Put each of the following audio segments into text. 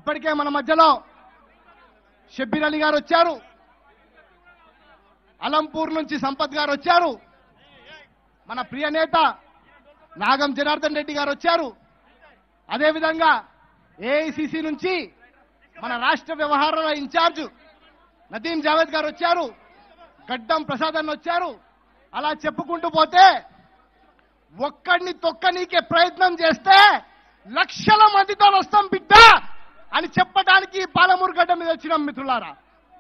ఇప్పటికే మన మధ్యలో షబ్బీర్ అలీ గారు వచ్చారు అలంపూర్ నుంచి సంపత్ గారు వచ్చారు మన ప్రియ నేత నాగం జనార్దన్ రెడ్డి గారు వచ్చారు అదేవిధంగా ఏఐసిసి నుంచి మన రాష్ట్ర వ్యవహారాల ఇన్ఛార్జ్ నదీం జావేద్ గారు వచ్చారు గడ్డం ప్రసాద్ అన్న వచ్చారు అలా చెప్పుకుంటూ పోతే ఒక్కడిని తొక్కనీకే ప్రయత్నం చేస్తే లక్షల మందితో వస్తాం బిడ్డ అని చెప్పడానికి పాలమూరు గడ్డ మీద వచ్చినాం మిత్రులారా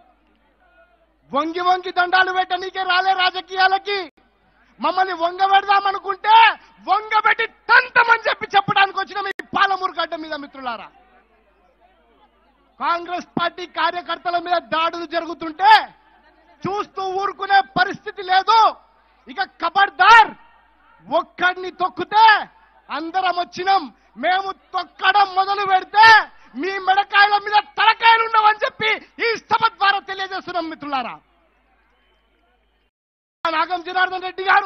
వంగి వంగి దండాలు పెట్టనీకే రాలే రాజకీయాలకి మమ్మల్ని వంగబెడదామనుకుంటే వంగబెట్టి తంతమని చెప్పి చెప్పడానికి వచ్చిన మీ పాలమూరు గడ్డ మీద మిత్రులారా కాంగ్రెస్ పార్టీ కార్యకర్తల మీద దాడులు జరుగుతుంటే చూస్తూ ఊరుకునే పరిస్థితి లేదు ఇక కబర్దార్ ఒక్కడిని తొక్కితే అందరం వచ్చినాం మేము తొక్కడం మొదలు పెడితే మీ మెడకాయల మీద తలకాయలు ఉండవని చెప్పి ఈ సభ ద్వారా తెలియజేస్తున్నాం మిత్రులారా నాగం జనార్దన్ రెడ్డి గారు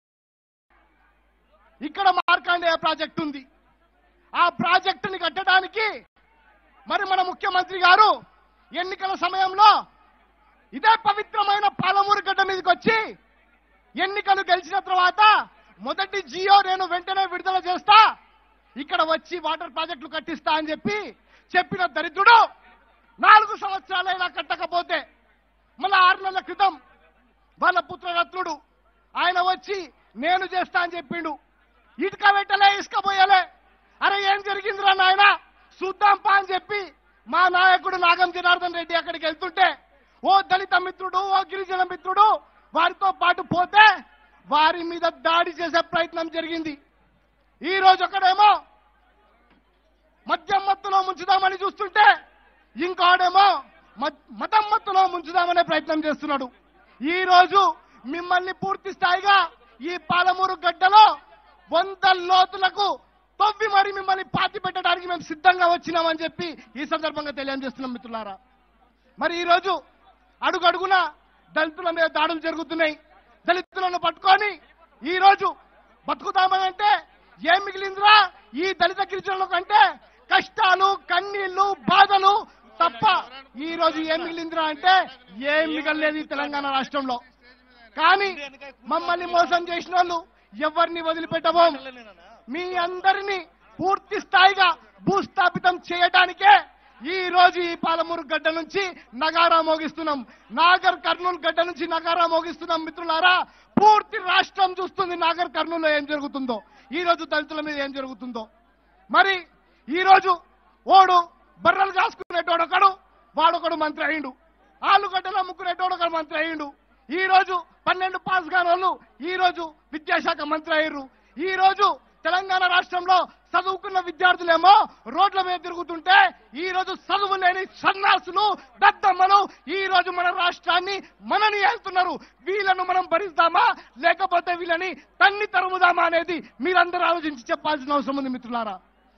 ఇక్కడ మార్కాండేయ ప్రాజెక్ట్ ఉంది ఆ ప్రాజెక్టుని కట్టడానికి మరి మన ముఖ్యమంత్రి గారు ఎన్నికల సమయంలో ఇదే పవిత్రమైన పాలమూరు గడ్డ మీదకి వచ్చి ఎన్నికలు గెలిచిన తర్వాత మొదటి జియో నేను వెంటనే విడుదల చేస్తా ఇక్కడ వచ్చి వాటర్ ప్రాజెక్టులు కట్టిస్తా అని చెప్పి చెప్పిన దరిద్రుడు నాలుగు సంవత్సరాలైనా కట్టకపోతే మళ్ళా ఆరు నెలల క్రితం వాళ్ళ పుత్రరత్నుడు ఆయన వచ్చి నేను చేస్తా అని చెప్పిండు ఇటుక పెట్టలే ఇసుక పోయలే అరే ఏం జరిగిందిరా నాయన చూద్దాం పా అని చెప్పి మా నాయకుడు నాగం జనార్దన్ రెడ్డి అక్కడికి వెళ్తుంటే ఓ దళిత మిత్రుడు ఓ గిరిజన మిత్రుడు వారితో పాటు పోతే వారి మీద దాడి చేసే ప్రయత్నం జరిగింది ఈ రోజు ఒకడేమో మద్యం మత్తులో ముంచుదామని చూస్తుంటే ఇంకోడేమో మద్- మతం మత్తులో ముంచుదామనే ప్రయత్నం చేస్తున్నాడు ఈ రోజు మిమ్మల్ని పూర్తి స్థాయిగా ఈ పాలమూరు గడ్డలో వంద లోతులకు తవ్వి మరి మిమ్మల్ని పాతి పెట్టడానికి మేము సిద్ధంగా వచ్చినామని చెప్పి ఈ సందర్భంగా తెలియజేస్తున్నాం మిత్రులారా మరి ఈ రోజు అడుగడుగున దళితుల మీద దాడులు జరుగుతున్నాయి దళితులను పట్టుకొని ఈ రోజు బతుకుతామని అంటే ఏం మిగిలిందిరా ఈ దళిత గిరిజనుల కంటే కష్టాలు కన్నీళ్లు బాధలు తప్ప ఈ రోజు ఏం మిగిలిందిరా అంటే ఏం మిగలలేదు ఈ తెలంగాణ రాష్ట్రంలో కానీ మమ్మల్ని మోసం చేసిన వాళ్ళు ఎవరిని వదిలిపెట్టబోం మీ అందరినీ పూర్తి స్థాయిగా భూస్థాపితం చేయడానికే ఈ రోజు ఈ పాలమూరు గడ్డ నుంచి నగారా మోగిస్తున్నాం నాగర్ కర్నూలు గడ్డ నుంచి నగారా మోగిస్తున్నాం మిత్రులారా పూర్తి రాష్ట్రం చూస్తుంది నాగర్ కర్నూలులో ఏం జరుగుతుందో ఈ రోజు దళితుల మీద ఏం జరుగుతుందో మరి ఈ రోజు ఓడు బర్రెలు కాసుకునేటోడు ఒకడు వాడొకడు మంత్రి అయిండు ఆలుగడ్డలు అమ్ముకునేటోడు ఒకడు మంత్రి అయిండు ఈ రోజు పన్నెండు పాస్ కాని వాళ్ళు ఈ రోజు విద్యాశాఖ మంత్రి అయ్యారు ఈ రోజు తెలంగాణ రాష్ట్రంలో చదువుకున్న విద్యార్థులేమో రోడ్ల మీద తిరుగుతుంటే ఈ రోజు చదువు లేని సన్నాసులు దద్దమ్మలు ఈ రోజు మన రాష్ట్రాన్ని మనని వెళ్తున్నారు వీళ్ళను మనం భరిస్తామా లేకపోతే వీళ్ళని తన్ని తరుముదామా అనేది మీరందరూ ఆలోచించి చెప్పాల్సిన అవసరం ఉంది మిత్రులారా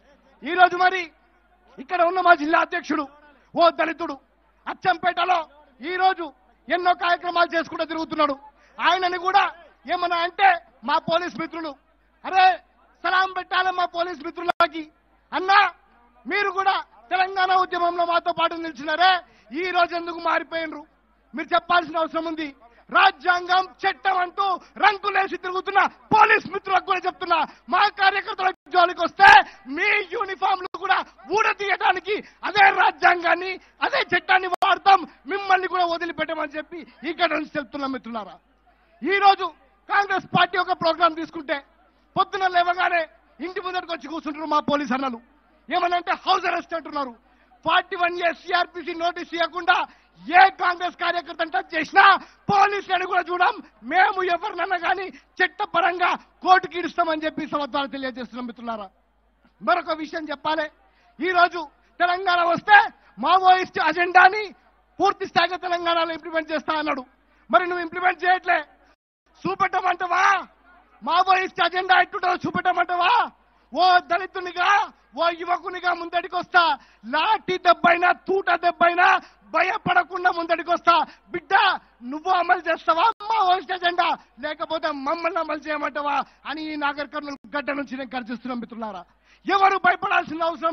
ఈ రోజు మరి ఇక్కడ ఉన్న మా జిల్లా అధ్యక్షుడు ఓ దళితుడు అచ్చంపేటలో ఈ రోజు ఎన్నో కార్యక్రమాలు చేసుకుంటూ తిరుగుతున్నాడు ఆయనని కూడా ఏమన్నా అంటే మా పోలీస్ మిత్రులు అరే సలాం పెట్టాలి మా పోలీస్ మిత్రులకి అన్నా మీరు కూడా తెలంగాణ ఉద్యమంలో మాతో పాటు నిలిచినారే ఈ రోజు ఎందుకు మారిపోయినరు మీరు చెప్పాల్సిన అవసరం ఉంది రాజ్యాంగం చట్టం అంటూ రంకులేసి తిరుగుతున్న పోలీస్ మిత్రులకు కూడా చెప్తున్నా మా కార్యకర్తల జోలికి వస్తే మీ యూనిఫామ్లు కూడా ఊడతీయడానికి అదే రాజ్యాంగాన్ని అదే చట్టాన్ని వాడతాం మిమ్మల్ని కూడా వదిలిపెట్టమని చెప్పి ఇక్కడ నుంచి చెప్తున్నాం మిత్రులారా ఈ రోజు కాంగ్రెస్ పార్టీ ఒక ప్రోగ్రాం తీసుకుంటే పొద్దున లేవగానే ఇంటి ముందరికి వచ్చి కూర్చుంటారు మా పోలీస్ అన్నలు ఏమనంటే హౌస్ అరెస్ట్ అంటున్నారు forty one years CrPC notice ఇవ్వకుండా ఏ కాంగ్రెస్ కార్యకర్త టచ్ చేసినా పోలీసులను కూడా చూడం మేము ఎవరినన్నా కానీ చట్టపరంగా కోర్టుకి ఇడుస్తామని చెప్పి సంవత్సరాలు తెలియజేస్తున్నాం మిత్రులారా మరొక విషయం చెప్పాలి ఈ రోజు తెలంగాణ వస్తే మావోయిస్ట్ అజెండాని పూర్తి స్థాయిగా తెలంగాణలో ఇంప్లిమెంట్ చేస్తా అన్నాడు మరి నువ్వు ఇంప్లిమెంట్ చేయట్లే చూపెట్టమంటావా మావోయిస్ట్ అజెండా ఎట్టుంటో చూపెట్టమంటావా ఓ దళితునిగా ఓ యువకునిగా ముందడికి వస్తా లాఠీ దెబ్బైనా తూట దెబ్బైనా భయపడకుండా ముందడికి వస్తా బిడ్డ నువ్వు అమలు చేస్తావా మావోయిస్ట్ అజెండా లేకపోతే మమ్మల్ని అమలు చేయమంటావా అని ఈ నాగర్ కర్నూలు గడ్డ నుంచి నేను గర్జిస్తున్నాం మిత్రులారా ఎవరు భయపడాల్సిన అవసరం లే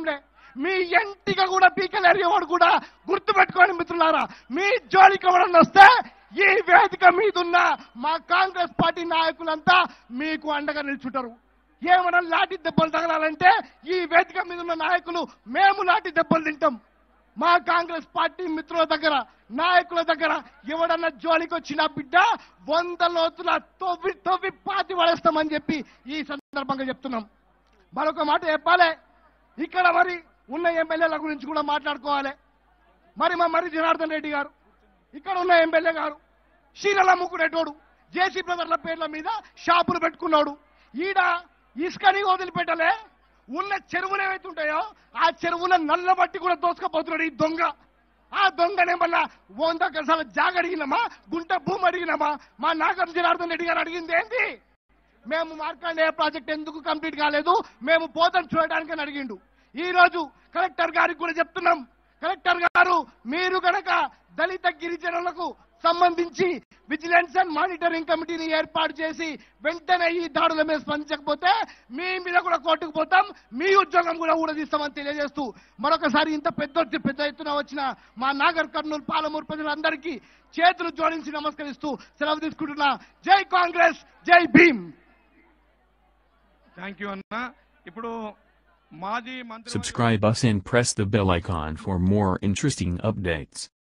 మీ ఎంటిగా కూడా పీకలేరు ఎవడు కూడా గుర్తు పెట్టుకోండి మిత్రులారా మీ జోలికి ఎవడన్నా వస్తే ఈ వేదిక మీదున్న మా కాంగ్రెస్ పార్టీ నాయకులంతా మీకు అండగా నిల్చుంటారు ఏమన్నా లాఠీ దెబ్బలు తగలాలంటే ఈ వేదిక మీద ఉన్న నాయకులు మేము లాఠీ దెబ్బలు తింటాం మా కాంగ్రెస్ పార్టీ మిత్రుల దగ్గర నాయకుల దగ్గర ఎవడన్నా జోలికి వచ్చిన బిడ్డ వంద లోతుల తొవ్వి తొవ్వి పాతి పడేస్తామని చెప్పి ఈ సందర్భంగా చెప్తున్నాం మరొక మాట చెప్పాలి ఇక్కడ మరి ఉన్న ఎమ్మెల్యేల గురించి కూడా మాట్లాడుకోవాలి మరి మా మరి జనార్దన్ రెడ్డి గారు ఇక్కడ ఉన్న ఎమ్మెల్యే గారు శీలల అమ్ముకునేటోడు జేసీ బ్రదర్ల పేర్ల మీద షాపులు పెట్టుకున్నాడు ఈడ ఇసుకని వదిలిపెట్టలే ఉన్న చెరువులు ఏవైతే ఉంటాయో ఆ చెరువుల నల్ల బట్టి కూడా దోసుకపోతున్నాడు ఈ దొంగ ఆ దొంగనేమన్నా వంద గజాల జాగ అడిగినామా గుంట భూమి అడిగినామా మా నాగం జనార్దన్ రెడ్డి గారు అడిగింది ఏంటి మేము మార్కండేయ ప్రాజెక్ట్ ఎందుకు కంప్లీట్ కాలేదు మేము పోతను చూడడానికి అడిగిండు ఈ రోజు కలెక్టర్ గారికి కూడా చెప్తున్నాం కలెక్టర్ గారు మీరు గనక దళిత గిరిజనులకు సంబంధించి విజిలెన్స్ అండ్ మానిటరింగ్ కమిటీని ఏర్పాటు చేసి వెంటనే ఈ దాడుల మీద స్పందించకపోతే మీ మీద కూడా కోర్టుకు పోతాం మీ ఉద్యోగం కూడా ఊడదీస్తామని తెలియజేస్తూ మరొకసారి ఇంత పెద్ద పెద్ద ఎత్తున వచ్చిన మా నాగర్ కర్నూలు పాలమూరు ప్రజలందరికీ చేతులు జోడించి నమస్కరిస్తూ సెలవు తీసుకుంటున్నా జై కాంగ్రెస్ జై భీమ్ థ్యాంక్ యూ అన్న ఇప్పుడు మాజీ మంత్రి Subscribe us and press the bell icon for more interesting updates.